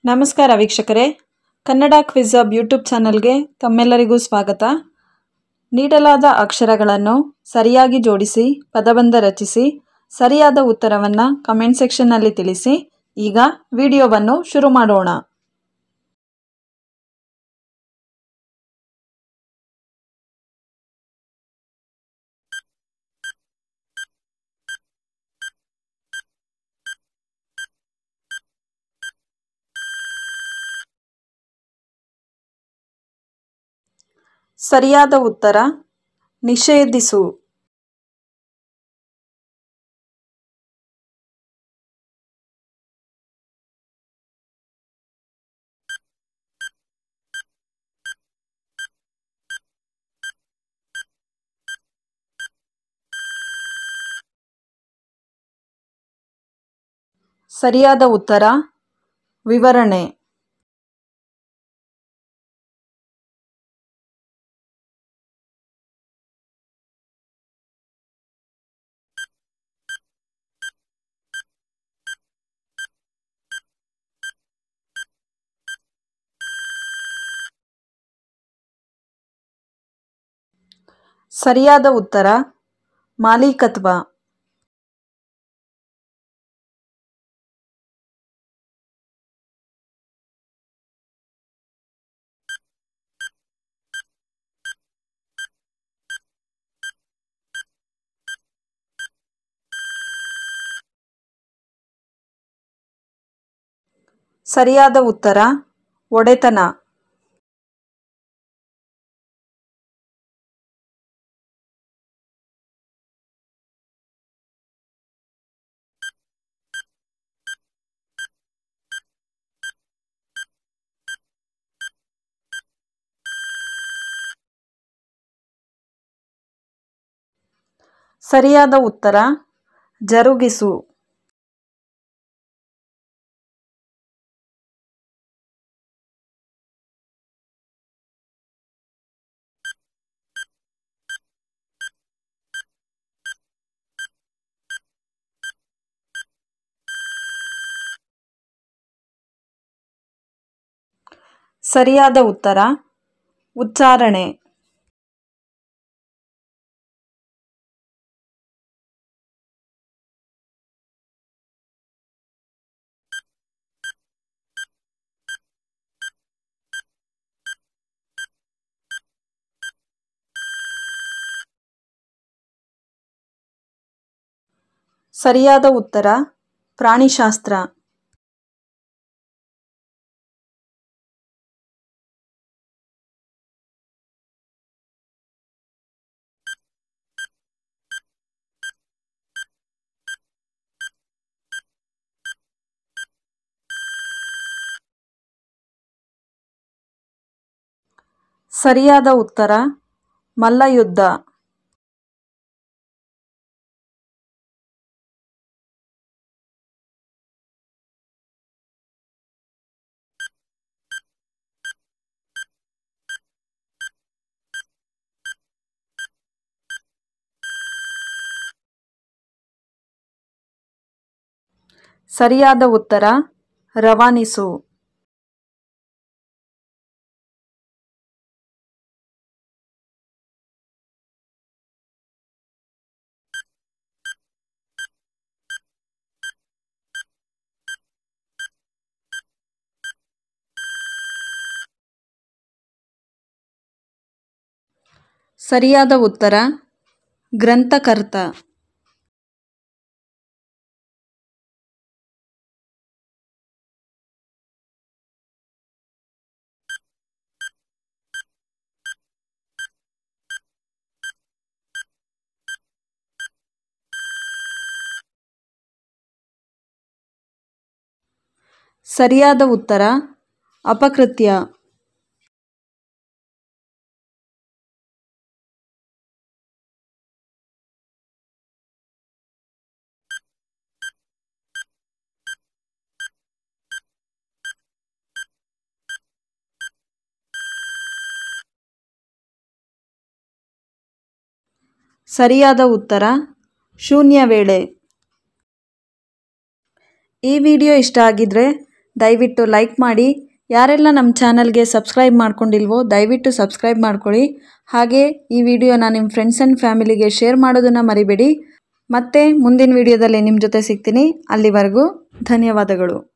ನಮಸ್ಕಾರ ವೀಕ್ಷಕರೇ Kannada quiz hub YouTube ಚಾನಲ್ಗೆ ತಮ್ಮೆಲ್ಲರಿಗೂ ಸ್ವಾಗತ ನೀಡಲಾದ ಅಕ್ಷರಗಳನ್ನು ಸರಿಯಾಗಿ ಜೋಡಿಸಿ ಪದಬಂಧ ರಚಿಸಿ ಸರಿಯಾದ ಉತ್ತರವನ್ನು ಕಮೆಂಟ್ ಸೆಕ್ಷನ್ನಲ್ಲಿ ತಿಳಿಸಿ ಈಗ ವಿಡಿಯೋವನ್ನು ಶುರು ಮಾಡೋಣ ಸರಿಯಾದ ಉತ್ತರ ನಿಷೇಧಿಸು ಸರಿಯಾದ ಉತ್ತರ ವಿವರಣೆ ಸರಿಯಾದ ಉತ್ತರ ಮಾಲೀಕತ್ವ ಸರಿಯಾದ ಉತ್ತರ ಒಡೆತನ ಸರಿಯಾದ ಉತ್ತರ ಜರುಗಿಸು ಸರಿಯಾದ ಉತ್ತರ ಉಚ್ಚಾರಣೆ ಸರಿಯಾದ ಉತ್ತರ ಪ್ರಾಣಿಶಾಸ್ತ್ರ ಸರಿಯಾದ ಉತ್ತರ ಮಲ್ಲಯುದ್ಧ ಸರಿಯಾದ ಉತ್ತರ ರವಾನಿಸು ಸರಿಯಾದ ಉತ್ತರ ಗ್ರಂಥಕರ್ತ ಸರಿಯಾದ ಉತ್ತರ ಅಪಕೃತ್ಯ ಸರಿಯಾದ ಉತ್ತರ ಶೂನ್ಯ ವೇಳೆ ಈ ವಿಡಿಯೋ ಇಷ್ಟ ಆಗಿದ್ರೆ ದಯವಿಟ್ಟು ಲೈಕ್ ಮಾಡಿ ಯಾರೆಲ್ಲ ನಮ್ಮ ಚಾನಲ್ಗೆ ಸಬ್ಸ್ಕ್ರೈಬ್ ಮಾಡ್ಕೊಂಡಿಲ್ವೋ ದಯವಿಟ್ಟು ಸಬ್ಸ್ಕ್ರೈಬ್ ಮಾಡ್ಕೊಳ್ಳಿ ಹಾಗೆ ಈ ವಿಡಿಯೋನ ನಿಮ್ಮ ಫ್ರೆಂಡ್ಸ್ ಆ್ಯಂಡ್ ಫ್ಯಾಮಿಲಿಗೆ ಶೇರ್ ಮಾಡೋದನ್ನು ಮರಿಬೇಡಿ ಮತ್ತೆ ಮುಂದಿನ ವಿಡಿಯೋದಲ್ಲಿ ನಿಮ್ಮ ಜೊತೆ ಸಿಗ್ತೀನಿ ಅಲ್ಲಿವರೆಗೂ ಧನ್ಯವಾದಗಳು